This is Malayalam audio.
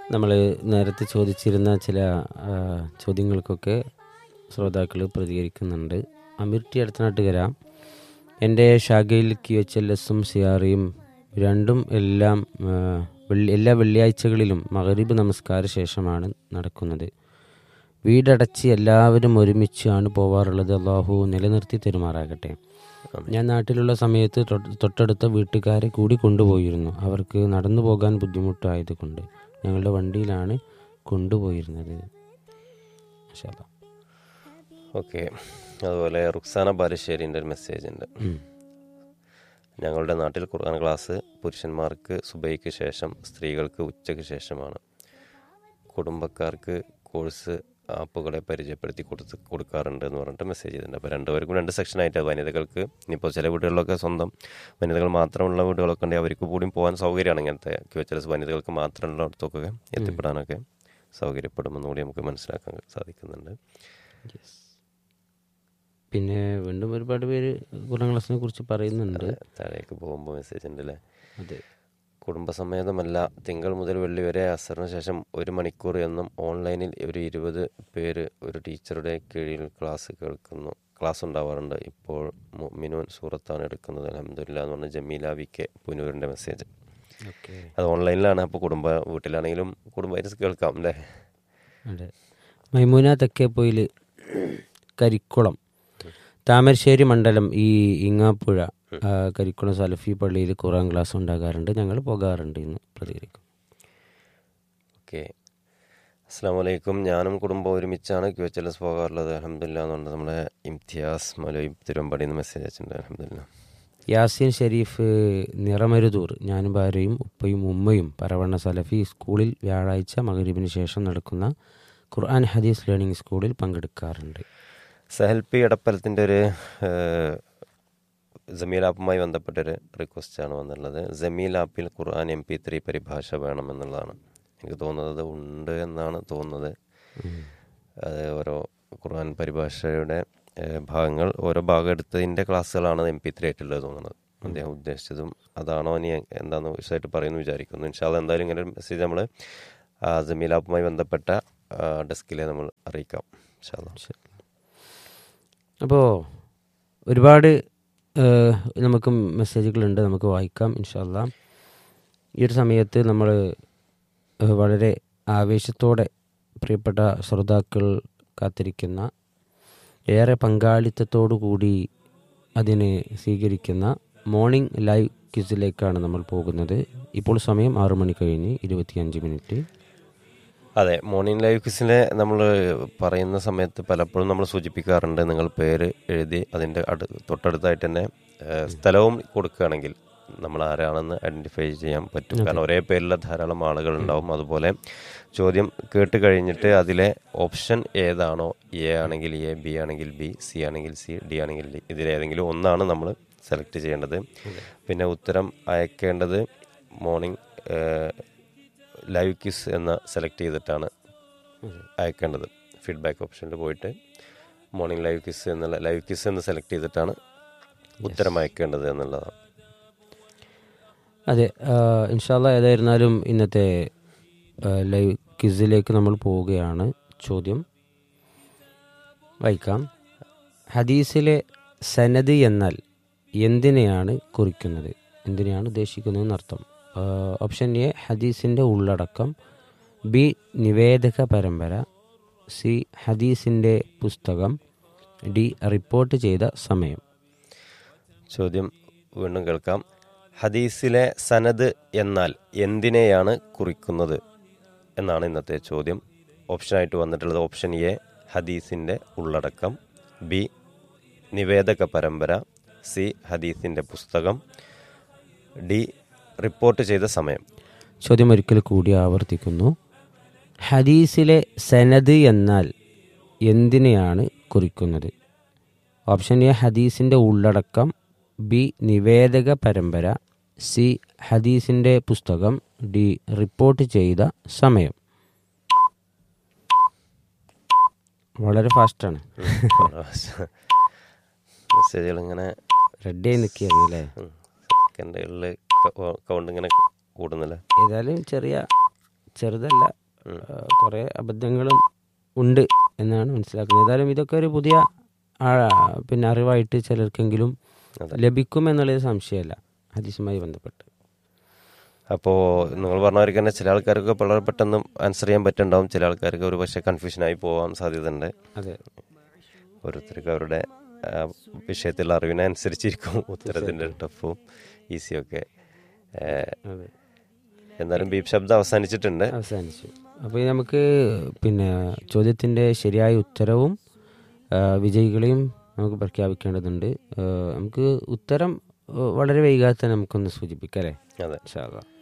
നമ്മൾ നേരത്തെ ചോദിച്ചിരുന്ന ചില ആ, ചോദ്യങ്ങൾക്കൊക്കെ ശ്രോതാക്കൾ പ്രതികരിക്കുന്നുണ്ട് അമീർ ടി അടുത്തനാട്ടുകര എൻ്റെ ഷാഗയിൽ ക്യു എച്ച് എൽ എസും സിയാറിയും രണ്ടും എല്ലാം ആ, വെള്ളി- എല്ലാ വെള്ളിയാഴ്ചകളിലും മകരീബ് നമസ്കാര ശേഷമാണ് നടക്കുന്നത് വീടടച്ച് എല്ലാവരും ഒരുമിച്ചാണ് പോവാറുള്ളത് അള്ളാഹു നിലനിർത്തി തെരുമാറാകട്ടെ ഞാൻ നാട്ടിലുള്ള സമയത്ത് തൊട്ട് തൊട്ടടുത്ത വീട്ടുകാരെ കൂടി കൊണ്ടുപോയിരുന്നു അവർക്ക് നടന്നു പോകാൻ ബുദ്ധിമുട്ടായതുകൊണ്ട് ഞങ്ങളുടെ വണ്ടിയിലാണ് കൊണ്ടുപോയിരുന്നത് മാഷാ അല്ലാ. ഓക്കെ അതുപോലെ റുക്സാന ബാലുശ്ശേരിൻ്റെ ഒരു മെസ്സേജ് ഉണ്ട് ഉം. ഞങ്ങളുടെ നാട്ടിൽ ഖുർആൻ ക്ലാസ് പുരുഷന്മാർക്ക് സുബൈക്ക് ശേഷം സ്ത്രീകൾക്ക് ഉച്ചയ്ക്ക് ശേഷമാണ് കുടുംബക്കാർക്ക് കോഴ്സ് ആപ്പുകളെ പരിചയപ്പെടുത്തി കൊടുത്ത് കൊടുക്കാറുണ്ട് എന്ന് പറഞ്ഞിട്ട് മെസ്സേജ് ചെയ്തിട്ടുണ്ട് അപ്പോൾ രണ്ടുപേർക്കും രണ്ട് സെക്ഷനായിട്ട് വനിതകൾക്ക് ഇനിയിപ്പോൾ ചില വീടുകളിലൊക്കെ സ്വന്തം വനിതകൾ മാത്രമുള്ള വീടുകളൊക്കെ ഉണ്ടെങ്കിൽ അവർക്ക് കൂടിയും പോകാൻ സൗകര്യമാണ് ഇങ്ങനത്തെ ചില വനിതകൾക്ക് മാത്രമുള്ളിടത്തൊക്കെ എത്തിപ്പെടാനൊക്കെ സൗകര്യപ്പെടുമെന്ന് കൂടി നമുക്ക് മനസ്സിലാക്കാൻ സാധിക്കുന്നുണ്ട് പിന്നെ വീണ്ടും ഒരുപാട് പേര് ഖുറാൻ ക്ലാസിനെ കുറിച്ച് പറയുന്നുണ്ട് താഴേക്ക് പോകുമ്പോൾ മെസ്സേജ് ഉണ്ട് അല്ലേ അതെ കുടുംബസമേതമല്ല തിങ്കൾ മുതൽ വെള്ളി വരെ അസറിന് ശേഷം ഒരു മണിക്കൂർ എന്നും ഓൺലൈനിൽ ഒരു ഇരുപത് പേര് ഒരു ടീച്ചറുടെ കീഴിൽ ക്ലാസ് കേൾക്കുന്നു ക്ലാസ് ഉണ്ടാവാറുണ്ട് ഇപ്പോൾ മിനുവൻ സൂറത്താണ് എടുക്കുന്നത് അലഹമില്ല എന്ന് പറഞ്ഞ ജമീല വി കെ പുനൂരിൻ്റെ മെസ്സേജ് ഓക്കെ അത് ഓൺലൈനിലാണ് അപ്പോൾ കുടുംബ വീട്ടിലാണെങ്കിലും കുടുംബമായിട്ട് കേൾക്കാം അല്ലേ അതെ മൈമൂന തെക്കേപ്പൊയിൽ കരിക്കുളം താമരശ്ശേരി മണ്ഡലം ഈ ഇങ്ങാപ്പുഴ ആ, കരിക്കുളം സലഫി പള്ളിയിൽ ഖുറാൻ ക്ലാസ് ഉണ്ടാകാറുണ്ട് ഞങ്ങൾ പോകാറുണ്ട് ഇന്ന് പ്രതികരിക്കും ഓക്കെ അസ്സാം വലൈക്കും ഞാനും കുടുംബം ഒരുമിച്ചാണ് ക്യു എച്ച് എൽ എസ് പോകാറുള്ളത് അലഹമില്ല എന്ന് പറഞ്ഞിട്ട് നമ്മുടെ ഇംതിയാസ് മലയും തിരുവമ്പാടി നിന്ന് മെസ്സേജ് അയച്ചിട്ടുണ്ട് അലഹമില്ല യാസീൻ ഷെരീഫ് നിറമരുതൂർ ഞാനും ഭാര്യയും ഉപ്പയും ഉമ്മയും പരവണ്ണ സലഫി സ്കൂളിൽ വ്യാഴാഴ്ച മകരീബിന് ശേഷം നടക്കുന്ന ഖുർആൻ ഹദീസ് ലേണിംഗ് സ്കൂളിൽ പങ്കെടുക്കാറുണ്ട് സഹൽ പി എടപ്പലത്തിൻ്റെ ഒരു ഏഹ്, ജമീൽ ആപ്പുമായി ബന്ധപ്പെട്ടൊരു റിക്വസ്റ്റാണ് വന്നിട്ടുള്ളത് ജമീൽ ആപ്പിൽ ഖുർആൻ എം പി ത്രീ പരിഭാഷ വേണമെന്നുള്ളതാണ് എനിക്ക് തോന്നുന്നത് ഉണ്ട് എന്നാണ് തോന്നുന്നത് അത് ഓരോ ഖുർആൻ പരിഭാഷയുടെ ഏഹ്, ഭാഗങ്ങൾ ഓരോ ഭാഗം എടുത്തതിൻ്റെ ക്ലാസ്സുകളാണ് എം പി ത്രീ ആയിട്ടുള്ളത് തോന്നുന്നത് അദ്ദേഹം ഉദ്ദേശിച്ചതും അതാണോ ഇനി എന്താണെന്ന് വിശദമായിട്ട് പറയുന്നു വിചാരിക്കുന്നു ഇൻഷാല്ല എന്തായാലും ഇങ്ങനെ ഒരു മെസ്സേജ് നമ്മൾ ജമീൽ ആപ്പുമായി ബന്ധപ്പെട്ട ഡെസ്കിലെ നമ്മൾ അറിയിക്കാം ഇൻഷാല്ല അപ്പോൾ ഒരുപാട് ഏഹ്, നമുക്ക് മെസ്സേജുകളുണ്ട് നമുക്ക് വായിക്കാം ഇൻഷാല്ല ഈ ഒരു സമയത്ത് നമ്മൾ ഏഹ്, വളരെ ആവേശത്തോടെ പ്രിയപ്പെട്ട ശ്രോതാക്കൾ കാത്തിരിക്കുന്ന ഏറെ പങ്കാളിത്തത്തോടു കൂടി അതിനെ സ്വീകരിക്കുന്ന മോർണിംഗ് ലൈവ് ക്വിസിലേക്കാണ് നമ്മൾ പോകുന്നത് ഇപ്പോൾ സമയം ആറു മണി കഴിഞ്ഞ് ഇരുപത്തിയഞ്ച് മിനിറ്റ് അതെ മോർണിംഗ് ലൈവ് ക്വിസിനെ നമ്മൾ പറയുന്ന സമയത്ത് പലപ്പോഴും നമ്മൾ സൂചിപ്പിക്കാറുണ്ട് നിങ്ങൾ പേര് എഴുതി അതിൻ്റെ അടു തൊട്ടടുത്തായിട്ട് തന്നെ ഏഹ്, സ്ഥലവും കൊടുക്കുകയാണെങ്കിൽ നമ്മൾ ആരാണെന്ന് ഐഡൻറ്റിഫൈ ചെയ്യാൻ പറ്റും കാരണം ഒരേ പേരിലുള്ള ധാരാളം ആളുകൾ ഉണ്ടാവും അതുപോലെ ചോദ്യം കേട്ട് കഴിഞ്ഞിട്ട് അതിലെ ഓപ്ഷൻ ഏതാണോ എ ആണെങ്കിൽ എ ബി ആണെങ്കിൽ ബി സി ആണെങ്കിൽ സി ഡി ആണെങ്കിൽ ഡി ഇതിലേതെങ്കിലും ഒന്നാണ് നമ്മൾ സെലക്ട് ചെയ്യേണ്ടത് പിന്നെ ഉത്തരം അയക്കേണ്ടത് മോർണിംഗ് ലൈവ് കിസ് എന്ന സെലക്ട് ചെയ്തിട്ടാണ് അയക്കേണ്ടത് ഫീഡ്ബാക്ക് ഓപ്ഷനിൽ പോയിട്ട് മോർണിംഗ് ലൈവ് കിസ് എന്നുള്ള ലൈവ് കിസ് എന്ന് സെലക്ട് ചെയ്തിട്ടാണ് ഉത്തരം അയക്കേണ്ടത് എന്നുള്ളതാണ് അതെ ഇൻഷാല്ല ഏതായിരുന്നാലും ഇന്നത്തെ ആ, ലൈവ് ക്വിസിലേക്ക് നമ്മൾ പോവുകയാണ് ചോദ്യം വായിക്കാം ഹദീസിലെ സനദ് എന്നാൽ എന്തിനെയാണ് കുറിക്കുന്നത് എന്തിനെയാണ് ഉദ്ദേശിക്കുന്നത് എന്നർത്ഥം ആ, ഓപ്ഷൻ എ ഹദീസിൻ്റെ ഉള്ളടക്കം ബി നിവേദക പരമ്പര സി ഹദീസിൻ്റെ പുസ്തകം ഡി റിപ്പോർട്ട് ചെയ്ത സമയം ചോദ്യം വീണ്ടും കേൾക്കാം ഹദീസിലെ സനദ് എന്നാൽ എന്തിനെയാണ് കുറിക്കുന്നത് എന്നാണ് ഇന്നത്തെ ചോദ്യം ഓപ്ഷനായിട്ട് വന്നിട്ടുള്ളത് ഓപ്ഷൻ എ ഹദീസിൻ്റെ ഉള്ളടക്കം ബി നിവേദക പരമ്പര സി ഹദീസിൻ്റെ പുസ്തകം ഡി റിപ്പോർട്ട് ചെയ്ത സമയം ചോദ്യം ഒരിക്കൽ കൂടി ആവർത്തിക്കുന്നു ഹദീസിലെ സനദ് എന്നാൽ എന്തിനെയാണ് കുറിക്കുന്നത് ഓപ്ഷൻ എ ഹദീസിൻ്റെ ഉള്ളടക്കം ബി നിവേദക പരമ്പര സി ഹദീസിൻ്റെ പുസ്തകം ഡി റിപ്പോർട്ട് ചെയ്ത സമയം വളരെ ഫാസ്റ്റാണ് മെസ്സേജുകൾ ഇങ്ങനെ റെഡിയായി നിൽക്കുകയായിരുന്നു അല്ലേ സെക്കൻഡുകളിൽ കൗണ്ട് ഇങ്ങനെ കൂടുന്നില്ല ഏതായാലും ചെറിയ ചെറുതല്ല കുറേ അബദ്ധങ്ങളും ഉണ്ട് എന്നാണ് മനസ്സിലാക്കുന്നത് ഏതായാലും ഇതൊക്കെ ഒരു പുതിയ ആ, പിന്നെ അറിവായിട്ട് ചിലർക്കെങ്കിലും ലഭിക്കും എന്നുള്ളത് സംശയമല്ല ഹദീസുമായി ബന്ധപ്പെട്ട് അപ്പോൾ നിങ്ങൾ പറഞ്ഞവർക്ക് തന്നെ ചില ആൾക്കാർക്ക് വളരെ പെട്ടെന്ന് ആൻസർ ചെയ്യാൻ പറ്റുന്നുണ്ടാവും ചില ആൾക്കാർക്ക് ഒരു പക്ഷേ കൺഫ്യൂഷനായി പോകാൻ സാധ്യതയുണ്ട് അതെ ഓരോരുത്തർക്ക് അവരുടെ ആ, വിഷയത്തിലുള്ള അറിവിനനുസരിച്ചിരിക്കും ഉത്തരത്തിൻ്റെ ടഫും ഈസിയും ഒക്കെ ഏഹ്, അതെ എന്നാലും ബീപ് ശബ്ദം അവസാനിച്ചിട്ടുണ്ട് അവസാനിച്ചു അപ്പോൾ നമുക്ക് പിന്നെ ചോദ്യത്തിൻ്റെ ശരിയായ ഉത്തരവും ആ, വിജയികളെയും നമുക്ക് പ്രഖ്യാപിക്കേണ്ടതുണ്ട് ആ, നമുക്ക് ഉത്തരം ആ, വളരെ വൈകാതെ തന്നെ നമുക്കൊന്ന് സൂചിപ്പിക്കാം അല്ലേ അതെ ഇൻഷാ അല്ലാ.